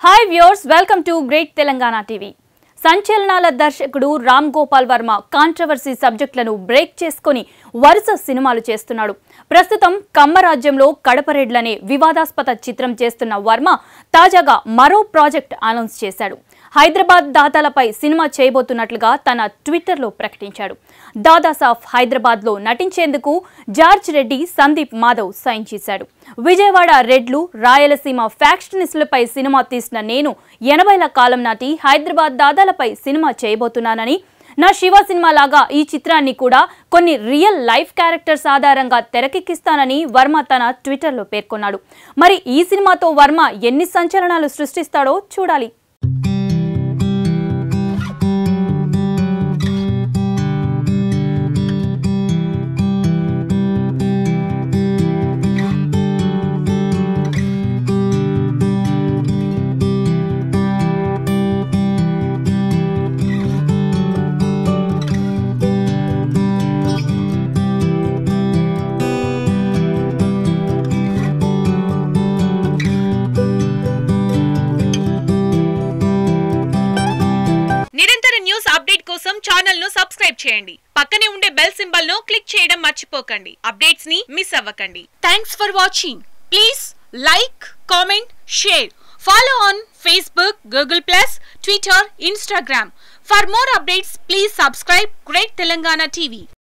hi viewers welcome to great Telangana TV సంచలనాల దర్శకుడు Ram Gopal Varma controversy సబ్జెక్టులను బ్రేక్ చేసుకొని వరుస సినిమాలు చేస్తున్నాడు ప్రస్తుతం కమ్మరాజ్యంలో కడపరెడ్లనే వివాదాస్పద చిత్రం చేస్తున్న వర్మ తాజాగా మరో ప్రాజెక్ట్ అనౌన్స్ చేశాడు హైదరాబాద్ దాదాలపై సినిమా చేయబోతున్నట్లుగా తన ట్విట్టర్లో ప్రకటించాడు దాదాస్ ఆఫ్ హైదరాబాద్లో నటించేందుకు జార్జ్ రెడ్డి సందీప్ మాధవ్ సైన్ చేశాడు విజయవాడ రెడ్లు రాయలసీమ ఫ్యాక్షనిస్టులపై సినిమా తీసిన నేను ఎనభైల కాలం నాటి హైదరాబాద్ దాదాలపై సినిమా చేయబోతున్నానని నా శివ సినిమా లాగా ఈ చిత్రాన్ని కూడా కొన్ని రియల్ లైఫ్ క్యారెక్టర్స్ ఆధారంగా తెరకెక్కిస్తానని వర్మ తన ట్విట్టర్లో పేర్కొన్నాడు మరి ఈ సినిమాతో వర్మ ఎన్ని సంచలనాలు సృష్టిస్తాడో చూడాలి నిరంతర న్యూస్ అప్డేట్ కోసం ఛానల్ ను సబ్స్క్రైబ్ చేయండి పక్కనే ఉండే బెల్ సింబల్ ను క్లిక్ చేయడం మర్చిపోకండి అప్డేట్స్ ని మిస్ అవ్వకండి thanks for watching please like comment share follow on Facebook Google plus Twitter Instagram for more updates please subscribe great Telangana TV